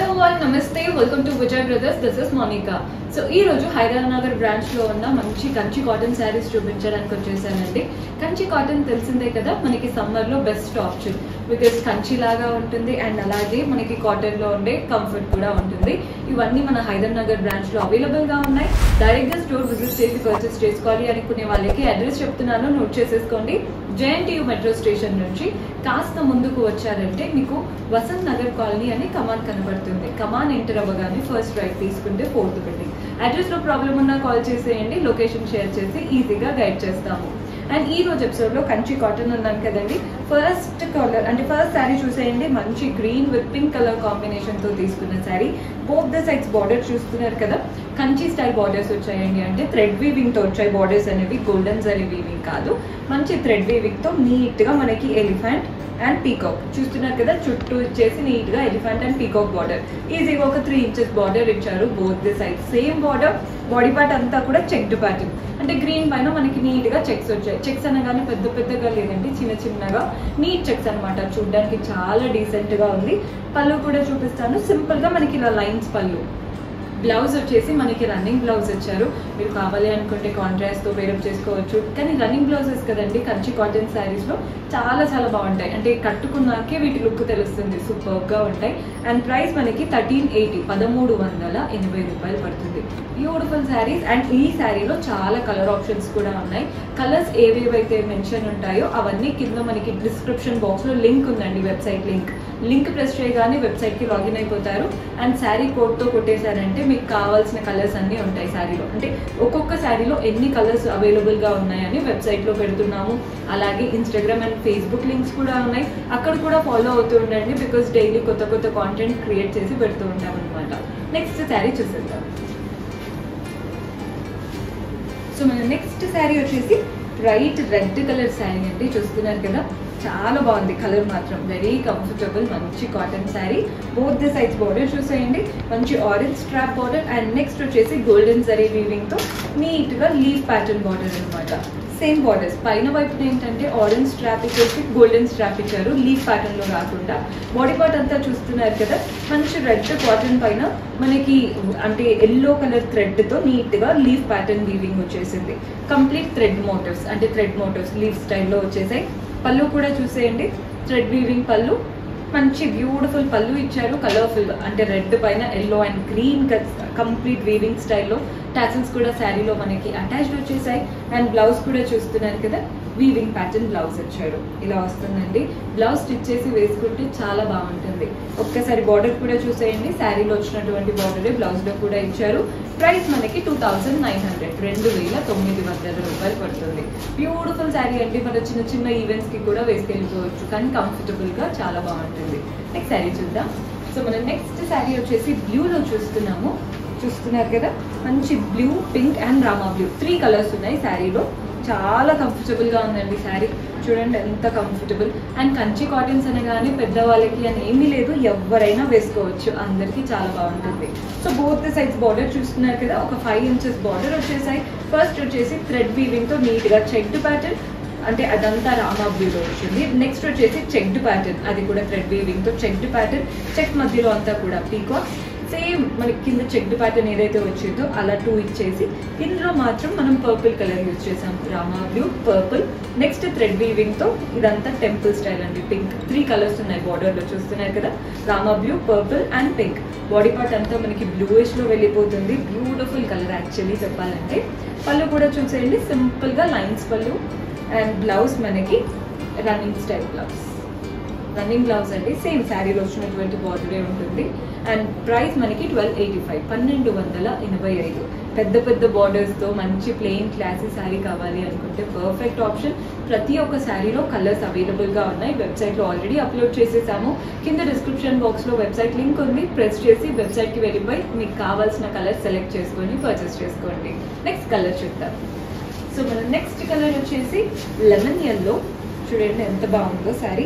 all నమస్తే welcome to Vijay brothers this is Monica so ఈ రోజు హైదరాబాద్ బ్రాంచ్ లో ఉన్న మంచి కంచి కాటన్ శారీస్ చూపించడానికి వచ్చేసానండి కంచి కాటన్ తెలిసిందే కదా మనకి సమ్మర్ లో బెస్ట్ ఆప్షన్ బికాస్ కంచి లాగా ఉంటుంది అండ్ అలాగే మనకి కాటన్ లో ఉండే కంఫర్ట్ కూడా ఉంటుంది ఇవన్నీ మన హైదరాబాద్ బ్రాంచ్ లో అవైలబుల్ గా ఉన్నాయి డైరెక్ట్ గా స్టోర్ విజిట్ చేసి పర్చేస్ చేసుకోవాలి అనుకునే వాళ్ళకి అడ్రస్ చెప్తున్నాను నోట్ చేసేసుకోండి జేఎన్టీయూ మెట్రో స్టేషన్ నుంచి కాస్త ముందుకు వచ్చారంటే మీకు వసంత్ నగర్ కాలనీ అని కమాన్ కనబడుతుంది కమాన్ ఎంటర్ అవ్వగానే ఫస్ట్ రైట్ తీసుకుంటే ఫోర్త్ బిల్డింగ్ అడ్రస్ లో ప్రాబ్లం ఉన్నా కాల్ చేసేయండి లొకేషన్ షేర్ చేసి ఈజీగా గైడ్ చేస్తాము అండ్ ఈ రోజు ఎపిసోడ్ లో కంచి కాటన్ ఉన్నాను కదండి ఫస్ట్ కలర్ అంటే ఫస్ట్ శారీ చూసేయండి మంచి green with pink colour combination తో తీసుకున్న sari both the sides border చూస్తున్నారు కదా కంచి స్టైల్ బార్డర్స్ వచ్చాయండి అంటే థ్రెడ్ వీవింగ్ తో వచ్చాయి బార్డర్స్ అనేవి గోల్డెన్ జరీ వీవింగ్ కాదు మంచి థ్రెడ్ వీవింగ్ తో నీట్ గా మనకి ఎలిఫెంట్ అండ్ పీకాక్ చూస్తున్నారు కదా చుట్టూ ఇచ్చేసి నీట్ గా ఎలిఫెంట్ అండ్ పీకాక్ బార్డర్ ఈజీగా ఒక త్రీ ఇంచెస్ బార్డర్ ఇచ్చారు both the side same border body part అంతా కూడా చెక్డ్ ప్యాటర్న్ అంటే గ్రీన్ పైన మనకి నీట్ గా చెక్స్ వచ్చాయి చెక్స్ అనగానే పెద్ద పెద్దగా లేదండి చిన్న చిన్నగా నీట్ చెక్స్ అనమాట చూడడానికి చాలా డీసెంట్ గా ఉంది పళ్ళు కూడా చూపిస్తాను సింపుల్ గా మనకి ఇలా లైన్స్ పళ్ళు బ్లౌజ్ వచ్చేసి మనకి రన్నింగ్ బ్లౌజ్ ఇచ్చారు మీరు కావాలి అనుకుంటే కాంట్రాస్ట్ తో పేరప్ చేసుకోవచ్చు కానీ రన్నింగ్ బ్లౌజెస్ కదండి కంచి కాటన్ శారీస్ లో చాలా చాలా బాగుంటాయి అంటే కట్టుకున్నాకే వీటి లుక్ తెలుస్తుంది సూపర్ గా ఉంటాయి అండ్ ప్రైస్ మనకి థర్టీన్ ఎయిటీ పదమూడు వందల ఎనభై రూపాయలు పడుతుంది బ్యూటిఫుల్ శారీస్ అండ్ ఈ శారీలో చాలా కలర్ ఆప్షన్స్ కూడా ఉన్నాయి కలర్స్ ఏవేవైతే మెన్షన్ ఉంటాయో అవన్నీ కింద మనకి డిస్క్రిప్షన్ బాక్స్ లో లింక్ ఉందండి వెబ్సైట్ లింక్ లింక్ ప్రెస్ చేయగానే వెబ్సైట్ కి లాగిన్ అయిపోతారు అండ్ శారీ కోడ్ తో కొట్టేశారంటే మీకు కావాల్సిన కలర్స్ అన్ని ఉంటాయి శారీలో అంటే ఒక్కొక్క శారీలో ఎన్ని కలర్స్ అవైలబుల్ గా ఉన్నాయని వెబ్సైట్ లో పెడుతున్నాము అలాగే ఇన్స్టాగ్రామ్ అండ్ ఫేస్బుక్ లింక్స్ కూడా ఉన్నాయి అక్కడ కూడా ఫాలో అవుతూ ఉండండి బికాస్ డైలీ కొత్త కొత్త కాంటెంట్ క్రియేట్ చేసి పెడుతూ ఉంటాం అనమాట నెక్స్ట్ శారీ చూసేద్దాం సో మన నెక్స్ట్ శారీ వచ్చేసి బ్రైట్ రెడ్ కలర్ శారీ అండి చూస్తున్నారు కదా చాలా బాగుంది కలర్ మాత్రం వెరీ కంఫర్టబుల్ మంచి cotton sari both the sides border చూసేయండి మంచి orange strap border and next వచ్చేసి గోల్డెన్ జరీ వీవింగ్ తో నీట్ గా లీవ్ ప్యాటర్న్ బార్డర్ అనమాట సేమ్ బార్డర్స్ పైన వైపున ఏంటంటే ఆరెంజ్ స్ట్రాప్ ఇచ్చేసి గోల్డెన్ స్ట్రాప్ ఇచ్చారు లీఫ్ ప్యాటర్న్ లో కాకుండా బాడీ పార్ట్ అంతా చూస్తున్నారు కదా మంచి రెడ్ కాటన్ పైన మనకి అంటే ఎల్లో కలర్ థ్రెడ్ తో నీట్ గా లీఫ్ ప్యాటర్న్ వీవింగ్ వచ్చేసింది కంప్లీట్ థ్రెడ్ మోటివ్స్ అంటే థ్రెడ్ మోటివ్స్ లీఫ్ స్టైల్లో వచ్చేసాయి పళ్ళు కూడా చూసేయండి థ్రెడ్ వీవింగ్ పళ్ళు మంచి బ్యూటిఫుల్ పళ్ళు ఇచ్చారు కలర్ఫుల్ అంటే రెడ్ పైన yellow and green complete weaving స్టైల్లో టాసిల్స్ కూడా శారీలో మనకి అటాచ్డ్ వచ్చేసాయి అండ్ బ్లౌజ్ కూడా చూస్తున్నారు కదా వీవింగ్ ప్యాటర్న్ బ్లౌజ్ వచ్చాడు ఇలా వస్తుందండి బ్లౌజ్ స్టిచ్ చేసి వేసుకుంటే చాలా బాగుంటుంది ఒక్కసారి బార్డర్ కూడా చూసేయండి శారీలో వచ్చినటువంటి బార్డరే బ్లౌజ్ లో కూడా ఇచ్చారు ప్రైస్ మనకి టూ థౌసండ్ నైన్ హండ్రెడ్ రెండు వేల తొమ్మిది వందల రూపాయలు పడుతుంది బ్యూటిఫుల్ శారీ అండి మన చిన్న చిన్న ఈవెంట్స్ కి కూడా వేసుకెళ్ళిపోవచ్చు కానీ కంఫర్టబుల్ గా చాలా బాగుంటుంది నెక్స్ట్ శారీ చూద్దాం సో మన నెక్స్ట్ శారీ వచ్చేసి బ్లూలో చూస్తున్నాము చూస్తున్నారు కదా మంచి blue pink and Rama blue three colours ఉన్నాయి శారీలో చాలా కంఫర్టబుల్ గా ఉందండి శారీ చూడండి ఎంత కంఫర్టబుల్ అండ్ కంచి కాటన్స్ అనగానే పెద్దవాళ్ళకి అని ఏమీ లేదు ఎవరైనా వేసుకోవచ్చు అందరికీ చాలా బాగుంటుంది so both the sides border చూస్తున్నారు కదా ఒక ఫైవ్ ఇంచెస్ బార్డర్ వచ్చేసాయి ఫస్ట్ వచ్చేసి థ్రెడ్ వీవింగ్ తో నీట్ గా చెక్డ్ ప్యాటర్న్ అంటే అదంతా రామా బ్లూలో వచ్చింది నెక్స్ట్ వచ్చేసి చెక్డ్ ప్యాటర్న్ అది కూడా థ్రెడ్ వీవింగ్ తో చెక్డ్ ప్యాటర్న్ చెక్ మధ్యలో అంతా కూడా పీకాక్ సేమ్ మనకి కింద చెక్డ్ ప్యాటర్న్ ఏదైతే వచ్చిందో అలా టూ ఇచ్చేసి ఇందులో మాత్రం మనం పర్పుల్ కలర్ యూజ్ చేసాం Rama blue purple next thread weaving తో ఇదంతా టెంపుల్ స్టైల్ అండి పింక్ త్రీ కలర్స్ ఉన్నాయి బార్డర్ లో చూస్తున్నారు కదా Rama blue purple and pink body part అంతా మనకి బ్లూయిష్ లో వెళ్ళిపోతుంది బ్యూటిఫుల్ కలర్ యాక్చువల్లీ చెప్పాలంటే పళ్ళు కూడా చూసేయండి సింపుల్ గా లైన్స్ పళ్ళు అండ్ బ్లౌజ్ మనకి running style blouse running blouse అండి సేమ్ శారీలో వచ్చినటువంటి బార్డరే ఉంటుంది అండ్ ప్రైస్ మనకి ట్వెల్వ్ ఎయిటీ ఫైవ్ పన్నెండు వందల ఎనభై ఐదు పెద్ద పెద్ద బార్డర్స్తో మంచి ప్లెయిన్ క్లాసీ శారీ కావాలి అనుకుంటే పర్ఫెక్ట్ ఆప్షన్ ప్రతి ఒక్క శారీలో కలర్స్ అవైలబుల్గా ఉన్నాయి వెబ్సైట్లో ఆల్రెడీ అప్లోడ్ చేసేసాము కింద డిస్క్రిప్షన్ బాక్స్లో వెబ్సైట్ లింక్ ఉంది ప్రెస్ చేసి వెబ్సైట్కి వెళ్ళిపోయి మీకు కావాల్సిన కలర్ సెలెక్ట్ చేసుకొని పర్చేస్ చేసుకోండి నెక్స్ట్ కలర్ చూద్దాం సో మన నెక్స్ట్ కలర్ వచ్చేసి లెమన్ ఎల్లో చూడండి ఎంత బాగుందో శారీ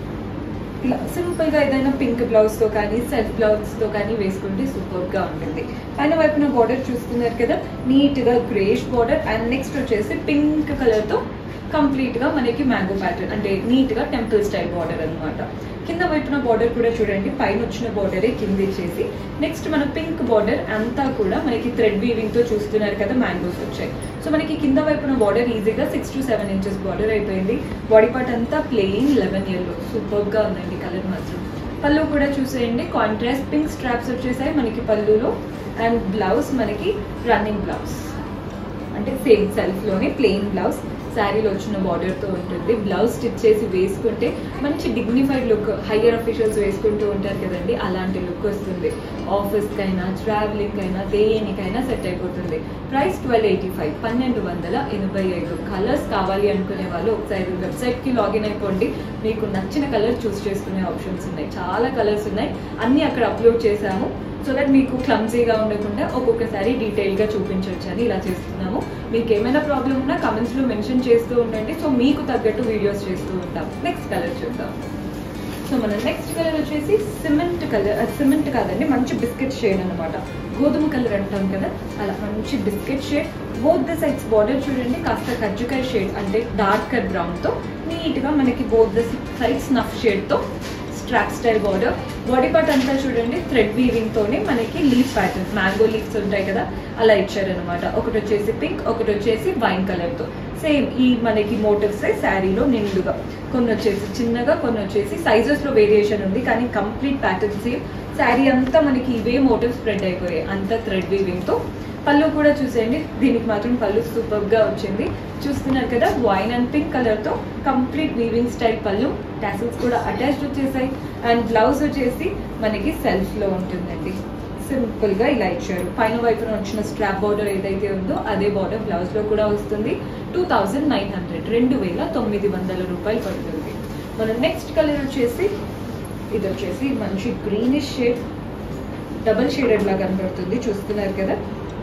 ఇలా సింపుల్ గా ఏదైనా పింక్ బ్లౌజ్ తో కానీ సెల్ఫ్ బ్లౌజ్ తో కానీ వేసుకుంటే సూపర్ గా ఉంటుంది పైన వైపున బార్డర్ చూస్తున్నారు కదా నీట్ గా గ్రేష్ బార్డర్ అండ్ నెక్స్ట్ వచ్చేసి పింక్ కలర్ తో కంప్లీట్ గా మనకి మ్యాంగో ప్యాటర్న్ అంటే నీట్ గా టెంపుల్ స్టైల్ బార్డర్ అన్నమాట కింద వైపున బార్డర్ కూడా చూడండి పైన వచ్చిన బార్డరే కింద ఇచ్చేసి నెక్స్ట్ మన పింక్ బార్డర్ అంతా కూడా మనకి థ్రెడ్ వీవింగ్ తో చూస్తున్నారు కదా మ్యాంగోస్ వచ్చాయి సో మనకి కింద వైపున బార్డర్ ఈజీగా six to seven inches border అయిపోయింది బాడీ పార్ట్ అంతా ప్లెయిన్ లెవెన్ ఇయర్లో సూపర్ గా ఉందండి కలర్ మాత్రం పళ్ళు కూడా చూసేయండి కాంట్రాస్ట్ పింక్ స్ట్రాప్స్ వచ్చేసాయి మనకి పళ్ళులో అండ్ బ్లౌజ్ మనకి రన్నింగ్ బ్లౌజ్ అంటే సేమ్ సెల్ఫ్ లోనే ప్లెయిన్ బ్లౌజ్ శారీలో వచ్చిన బార్డర్ తో ఉంటుంది బ్లౌజ్ స్టిచ్ చేసి వేసుకుంటే మంచి డిగ్నిఫైడ్ లుక్ హయ్యర్ అఫీషియల్స్ వేసుకుంటూ ఉంటారు కదండి అలాంటి లుక్ వస్తుంది ఆఫీస్ కైనా ట్రావెలింగ్ అయినా దేనికైనా సెట్ అయిపోతుంది ప్రైస్ ట్వెల్వ్ ఎయిటీ ఫైవ్ పన్నెండు వందల ఎనభై ఐదు కలర్స్ కావాలి అనుకునే వాళ్ళు ఒకసారి వెబ్సైట్ కి లాగిన్ అయిపోండి మీకు నచ్చిన కలర్ చూస్ చేసుకునే ఆప్షన్స్ ఉన్నాయి చాలా కలర్స్ ఉన్నాయి అన్ని అక్కడ అప్లోడ్ చేశాము సో దట్ మీకు క్లమ్జీగా ఉండకుండా ఒక్కొక్కసారి డీటెయిల్గా చూపించవచ్చు అని ఇలా చేస్తున్నాము మీకు ఏమైనా ప్రాబ్లం ఉన్నా కమెంట్స్లో మెన్షన్ చేస్తూ ఉండండి సో మీకు తగ్గట్టు వీడియోస్ చేస్తూ ఉంటాం నెక్స్ట్ కలర్ చూద్దాం సో మన నెక్స్ట్ కలర్ వచ్చేసి సిమెంట్ కలర్ సిమెంట్ కాదండి మంచి బిస్కెట్ షేడ్ అన్నమాట గోధుమ కలర్ అంటాం కదా అలా మంచి biscuit shade both the sides border చూడండి కాస్త కజ్జికాయ షేడ్ అంటే డార్కర్ బ్రౌన్తో నీట్గా మనకి బోత్ ద సైడ్స్ నఫ్ షేడ్తో strap style border body part అంతా చూడండి థ్రెడ్ వీవింగ్ తోనే మనకి లీఫ్ ప్యాటర్న్ మ్యాంగో లీవ్స్ ఉంటాయి కదా అలా ఇచ్చారనమాట ఒకటి వచ్చేసి పింక్ ఒకటి వచ్చేసి వైన్ కలర్ తో సేమ్ ఈ మనకి మోటివ్స్ శారీలో నిండుగా కొన్ని వచ్చేసి చిన్నగా కొన్ని వచ్చేసి సైజెస్ లో వేరియేషన్ ఉంది కానీ కంప్లీట్ ప్యాటర్న్ సేమ్ శారీ అంతా మనకి ఇవే మోటివ్ స్ప్రెడ్ అయిపోయాయి అంతా థ్రెడ్ వీవింగ్ తో పళ్ళు కూడా చూసేయండి దీనికి మాత్రం పళ్ళు సూపర్ గా వచ్చింది చూస్తున్నారు కదా వైన్ అండ్ పింక్ కలర్ తో complete weaving style pallu tassels కూడా అటాచ్డ్ వచ్చేసాయి అండ్ బ్లౌజ్ వచ్చేసి మనకి సెల్ఫ్ లో ఉంటుందండి సింపుల్ గా ఇలా ఇచ్చారు పైన వైపున వచ్చిన స్ట్రాప్ బార్డర్ ఏదైతే ఉందో అదే బార్డర్ బ్లౌజ్ లో కూడా వస్తుంది టూ థౌజండ్ నైన్ హండ్రెడ్ రెండు వేల తొమ్మిది వందల రూపాయలు పడుతుంది మన నెక్స్ట్ కలర్ వచ్చేసి ఇది వచ్చేసి మంచి గ్రీనిష్ షేడ్ డబల్ షేడెడ్ లా కనబడుతుంది చూస్తున్నారు కదా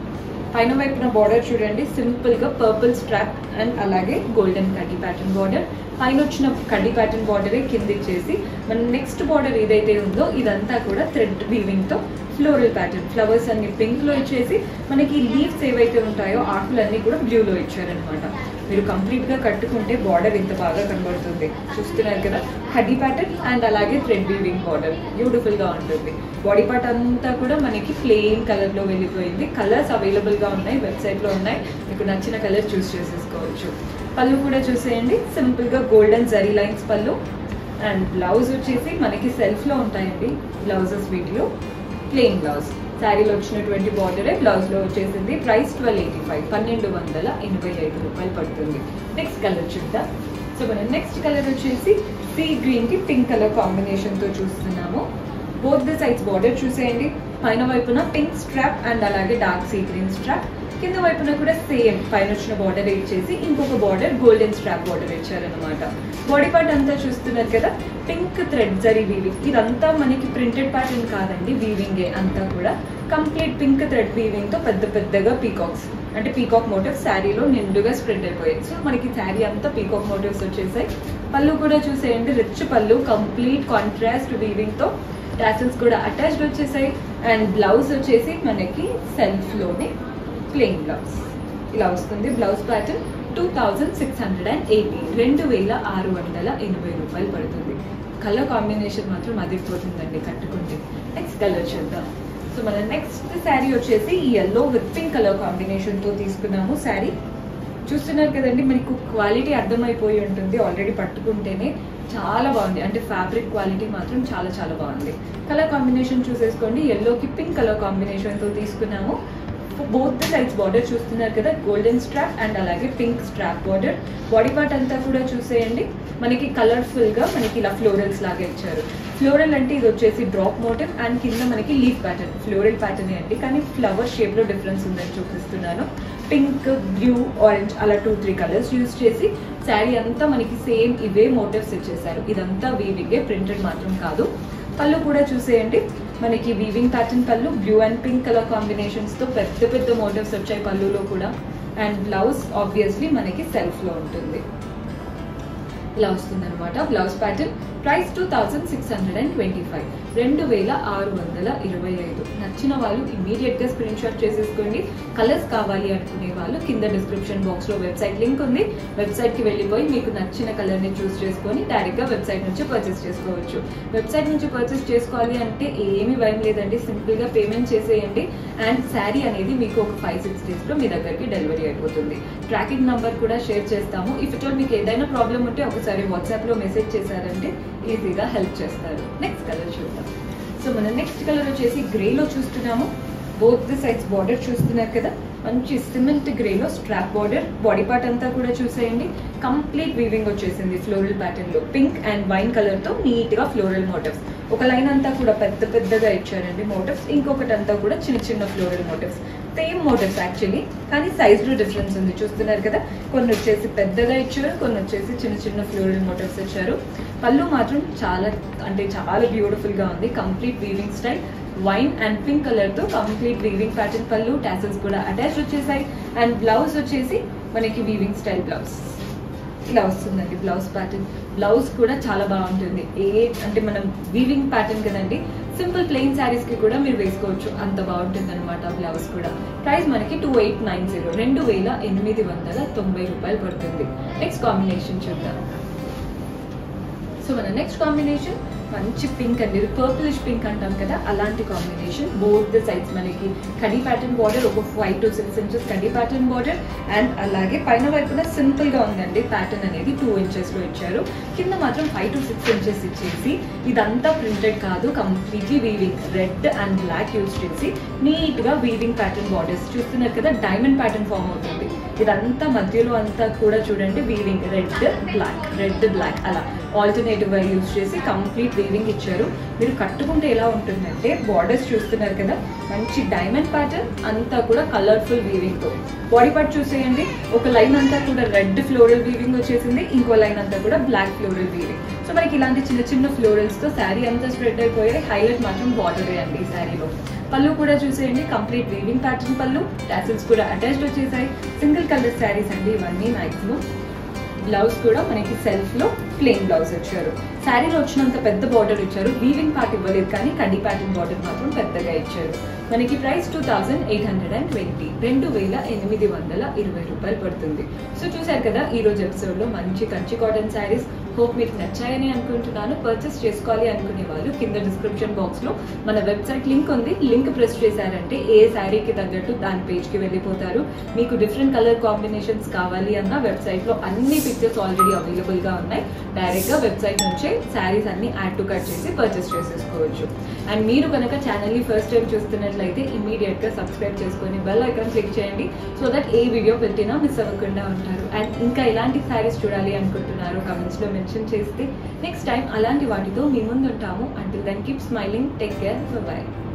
పైన వైపున బార్డర్ చూడండి సింపుల్ గా పర్పుల్ స్ట్రాప్ అండ్ అలాగే గోల్డెన్ కడ్డీ ప్యాటర్న్ బార్డర్ పైన వచ్చిన కడ్డీ ప్యాటర్న్ బార్డరే కింద ఇచ్చేసి మన నెక్స్ట్ బార్డర్ ఏదైతే ఉందో ఇదంతా కూడా థ్రెడ్ వీవింగ్ తో ఫ్లోరల్ ప్యాటర్న్ ఫ్లవర్స్ అన్ని పింక్ లో ఇచ్చేసి మనకి లీవ్స్ ఏవైతే ఉంటాయో ఆకులన్నీ కూడా బ్లూ లో ఇచ్చారనమాట మీరు కంప్లీట్ గా కట్టుకుంటే బార్డర్ ఇంత బాగా కనబడుతుంది చూస్తున్నారు కదా కడ్డీ ప్యాటర్న్ అండ్ అలాగే థ్రెడ్ వీవింగ్ బార్డర్ బ్యూటిఫుల్ గా ఉంటుంది బాడీ పార్ట్ అంతా కూడా మనకి ప్లెయిన్ కలర్ లో వెళ్ళిపోయింది కలర్స్ అవైలబుల్ గా ఉన్నాయి వెబ్సైట్ లో ఉన్నాయి మీకు నచ్చిన కలర్ చూస్ చేసేసుకోవచ్చు పళ్ళు కూడా చూసేయండి సింపుల్ గా golden zari lines pallu and blouse వచ్చేసి మనకి సెల్ఫ్ లో ఉంటాయండి బ్లౌజెస్ వీటిలో ప్లెయిన్ బ్లౌజ్ శారీలో వచ్చినటువంటి బార్డరే బ్లౌజ్ లో వచ్చేసింది ప్రైస్ ట్వెల్వ్ ఎయిటీ ఫైవ్ పన్నెండు వందల ఎనభై ఐదు రూపాయలు పడుతుంది నెక్స్ట్ కలర్ చూద్దాం సో మనం నెక్స్ట్ కలర్ వచ్చేసి సీ గ్రీన్ కి పింక్ కలర్ కాంబినేషన్ తో చూస్తున్నాము బోత్ ద సైడ్స్ బార్డర్ చూసేయండి పైన వైపున పింక్ స్ట్రాప్ అండ్ అలాగే డార్క్ సీ గ్రీన్ స్ట్రాప్ కింద వైపున కూడా సేమ్ పైన వచ్చిన బార్డర్ ఇచ్చేసి ఇంకొక బార్డర్ గోల్డెన్ స్ట్రాప్ బార్డర్ ఇచ్చారనమాట బాడీ పార్ట్ అంతా చూస్తున్నారు కదా పింక్ థ్రెడ్ జరీ వీవింగ్ ఇదంతా మనకి ప్రింటెడ్ ప్యాటర్న్ కాదండి వీవింగే అంతా కూడా కంప్లీట్ పింక్ థ్రెడ్ వీవింగ్ తో పెద్ద పెద్దగా పీకాక్స్ అంటే పీకాక్ మోటివ్స్ శారీలో నిండుగా స్ప్రెడ్ అయిపోయాయి సో మనకి శారీ అంతా పీకాక్ మోటివ్స్ వచ్చేసాయి పళ్ళు కూడా చూసేయండి rich pallu complete contrast weaving తో టాసిల్స్ కూడా అటాచ్డ్ వచ్చేసాయి అండ్ బ్లౌజ్ వచ్చేసి మనకి సెల్ఫ్ లోనే ప్లెయిన్ బ్లౌజ్ ఇలా వస్తుంది blouse pattern two thousand six hundred and eighty రెండు వేల ఆరు వందల ఎనభై రూపాయలు పడుతుంది కలర్ కాంబినేషన్ మాత్రం అదిరిపోతుందండి కట్టుకుంటే నెక్స్ట్ కలర్ చూద్దాం సో మన నెక్స్ట్ శారీ వచ్చేసి ఈ yellow with pink colour combination తో తీసుకున్నాము శారీ చూస్తున్నారు కదండి మనకు క్వాలిటీ అర్థమైపోయి ఉంటుంది ఆల్రెడీ పట్టుకుంటేనే చాలా బాగుంది అంటే ఫ్యాబ్రిక్ క్వాలిటీ మాత్రం చాలా చాలా బాగుంది కలర్ కాంబినేషన్ చూసేసుకోండి ఎల్లోకి పింక్ కలర్ కాంబినేషన్ తో తీసుకున్నాము బోత్ ద సైడ్స్ బార్డర్ చూస్తున్నారు కదా గోల్డెన్ స్ట్రాప్ అండ్ అలాగే pink strap border body part అంతా కూడా చూసేయండి మనకి కలర్ఫుల్ గా మనకి ఇలా ఫ్లోరల్స్ లాగా ఇచ్చారు ఫ్లోరల్ అంటే ఇది వచ్చేసి డ్రాప్ మోటివ్ అండ్ కింద మనకి లీఫ్ ప్యాటర్న్ ఫ్లోరల్ ప్యాటర్న్ అండి కానీ ఫ్లవర్ షేప్ లో డిఫరెన్స్ ఉందని చూపిస్తున్నాను పింక్ బ్లూ ఆరెంజ్ అలా టూ త్రీ కలర్స్ యూస్ చేసి శారీ అంతా మనకి సేమ్ ఇవే మోటివ్స్ ఇచ్చేసారు ఇదంతా వీవింగే ప్రింటెడ్ మాత్రం కాదు పళ్ళు కూడా చూసేయండి మనకి weaving pattern pallu blue and pink colour combinations తో పెద్ద పెద్ద మోటివ్స్ వచ్చాయి పళ్ళులో కూడా అండ్ బ్లౌజ్ ఆబ్వియస్లీ మనకి సెల్ఫ్ లో ఉంటుంది ఇలా వస్తుంది అనమాట blouse pattern price two thousand six hundred and twenty five రెండు వేల ఆరు వందల ఇరవై ఐదు నచ్చిన వాళ్ళు ఇమీడియట్ గా స్క్రీన్ షాట్ చేసేసుకోండి కలర్స్ కావాలి అనుకునే వాళ్ళు కింద డిస్క్రిప్షన్ బాక్స్ లో వెబ్సైట్ లింక్ ఉంది వెబ్సైట్ కి వెళ్ళిపోయి మీకు నచ్చిన కలర్ ని చూస్ చేసుకొని డైరెక్ట్ గా వెబ్సైట్ నుంచి పర్చేస్ చేసుకోవచ్చు వెబ్సైట్ నుంచి పర్చేస్ చేసుకోవాలి అంటే ఏమీ భయం లేదండి సింపుల్ గా పేమెంట్ చేసేయండి అండ్ శారీ అనేది మీకు ఒక ఫైవ్ సిక్స్ డేస్ లో మీ దగ్గరికి డెలివరీ అయిపోతుంది ట్రాకింగ్ నంబర్ కూడా షేర్ చేస్తాము ఇఫ్ ఇట్ మీకు ఏదైనా ప్రాబ్లం ఉంటే ఒకసారి వాట్సాప్ లో మెసేజ్ చేశారంటే ఈజీగా హెల్ప్ చేస్తారు నెక్స్ట్ కలర్ చూద్దాం సో మన నెక్స్ట్ కలర్ వచ్చేసి గ్రేలో చూస్తున్నాము బోత్ ది సైడ్స్ బార్డర్ చూస్తున్నారు కదా మంచి సిమెంట్ గ్రేలో స్ట్రాప్ బార్డర్ బాడీ పార్ట్ అంతా కూడా చూసేయండి కంప్లీట్ వీవింగ్ వచ్చేసింది ఫ్లోరల్ ప్యాటర్న్ లో పింక్ అండ్ వైన్ కలర్ తో నీట్ గా ఫ్లోరల్ మోటివ్స్ ఒక లైన్ అంతా కూడా పెద్ద పెద్దగా ఇచ్చారండి మోటివ్స్ ఇంకొకటి అంతా కూడా చిన్న చిన్న floral motifs same motifs actually కానీ సైజ్ లో డిఫరెన్స్ ఉంది చూస్తున్నారు కదా కొన్ని వచ్చేసి పెద్దగా ఇచ్చారు కొన్ని వచ్చేసి చిన్న చిన్న ఫ్లోరల్ మోటివ్స్ ఇచ్చారు పళ్ళు మాత్రం చాలా అంటే చాలా బ్యూటిఫుల్ గా ఉంది complete weaving style wine and pink colour తో complete weaving pattern pallu tassels కూడా అటాచ్ వచ్చేసాయి అండ్ బ్లౌజ్ వచ్చేసి మనకి వీవింగ్ స్టైల్ బ్లౌజ్ ఇలా వస్తుందండి బ్లౌజ్ ప్యాటర్న్ బ్లౌజ్ కూడా చాలా బాగుంటుంది ఏ అంటే మనం వీవింగ్ ప్యాటర్న్ కదండి సింపుల్ ప్లెయిన్ శారీస్ కి కూడా మీరు వేసుకోవచ్చు అంత బాగుంటుంది అనమాట బ్లౌజ్ కూడా ప్రైస్ మనకి టూ ఎయిట్ నైన్ జీరో రెండు వేల ఎనిమిది వందల తొంభై రూపాయలు పడుతుంది నెక్స్ట్ కాంబినేషన్ చూద్దాం సో మన నెక్స్ట్ కాంబినేషన్ మంచి పింక్ అండి పర్పులిష్ పింక్ అంటాం కదా అలాంటి కాంబినేషన్ బోత్ ద సైడ్స్ మనకి కడి ప్యాటర్న్ బార్డర్ ఒక ఫైవ్ టు సిక్స్ ఇంచెస్ కడి ప్యాటర్న్ బార్డర్ అండ్ అలాగే పైన వైపున సింపుల్ గా ఉందండి ప్యాటర్న్ అనేది టూ ఇంచెస్ లో ఇచ్చారు కింద మాత్రం ఫైవ్ టు సిక్స్ ఇంచెస్ ఇచ్చేసి ఇదంతా ప్రింటెడ్ కాదు completely weaving red and black use చేసి నీట్ గా వీవింగ్ ప్యాటర్న్ బార్డర్స్ చూస్తున్నారు కదా డైమండ్ ప్యాటర్న్ ఫామ్ అవుతుంది ఇదంతా మధ్యలో అంతా కూడా చూడండి weaving red black red black అలా ఆల్టర్నేటివ్ గా యూజ్ చేసి కంప్లీట్ వీవింగ్ ఇచ్చారు మీరు కట్టుకుంటే ఎలా ఉంటుందంటే బార్డర్స్ చూస్తున్నారు కదా మంచి డైమండ్ ప్యాటర్న్ అంతా కూడా కలర్ఫుల్ వీవింగ్ తో బాడీ పార్ట్ చూసేయండి ఒక లైన్ అంతా కూడా రెడ్ ఫ్లోరల్ వీవింగ్ వచ్చేసింది ఇంకో లైన్ అంతా కూడా బ్లాక్ ఫ్లోరల్ వీవింగ్ సో మనకి ఇలాంటి చిన్న చిన్న ఫ్లోరల్స్ తో శారీ అంతా స్ప్రెడ్ అయిపోయాయి హైలైట్ మాత్రం బార్డరే అండి ఈ శారీలో పళ్ళు కూడా చూసేయండి complete weaving pattern pallu tassels కూడా అటాచ్డ్ వచ్చేసాయి సింగిల్ కలర్ శారీస్ అండి ఇవన్నీ మాక్సిమం బ్లౌజ్ కూడా మనకి సెల్ఫ్ లో ప్లెయిన్ బ్లౌజ్ ఇచ్చారు శారీలో వచ్చినంత పెద్ద బార్డర్ ఇచ్చారు వీవింగ్ పార్ట్ ఇవ్వలేదు కానీ కడ్డీ ప్యాటర్న్ బార్డర్ మాత్రం పెద్దగా ఇచ్చారు మనకి price two thousand eight hundred and twenty రెండు వేల ఎనిమిది వందల ఇరవై రూపాయలు పడుతుంది సో చూసారు కదా ఈ రోజు ఎపిసోడ్ లో మంచి కంచి కాటన్ శారీస్ హోప్ మీకు నచ్చాయని అనుకుంటున్నాను పర్చేస్ చేసుకోవాలి అనుకునే వాళ్ళు కింద డిస్క్రిప్షన్ బాక్స్ లో మన వెబ్సైట్ లింక్ ఉంది లింక్ ప్రెస్ చేశారంటే ఏ శారీకి తగ్గట్టు దాని పేజ్ కి వెళ్ళిపోతారు మీకు డిఫరెంట్ కలర్ కాంబినేషన్స్ కావాలి అన్న వెబ్సైట్ లో అన్ని పిక్చర్స్ ఆల్రెడీ అవైలబుల్ గా ఉన్నాయి డైరెక్ట్ గా వెబ్సైట్ నుంచే శారీస్ అన్ని యాడ్ టు కట్ చేసి పర్చేస్ చేసేసుకోవచ్చు అండ్ మీరు కనుక ఛానల్ ని ఫస్ట్ టైం చూస్తున్నట్లయితే ఇమీడియట్ గా సబ్స్క్రైబ్ చేసుకొని బెల్ ఐకాన్ క్లిక్ చేయండి సో దట్ ఏ వీడియో పెట్టినా మిస్ అవ్వకుండా ఉంటారు అండ్ ఇంకా ఇలాంటి శారీస్ చూడాలి అనుకుంటున్నారు కమెంట్స్ లో మెన్షన్ చేస్తే నెక్స్ట్ టైం అలాంటి వాటితో మీ ముందు ఉంటాము until then keep smiling take care bye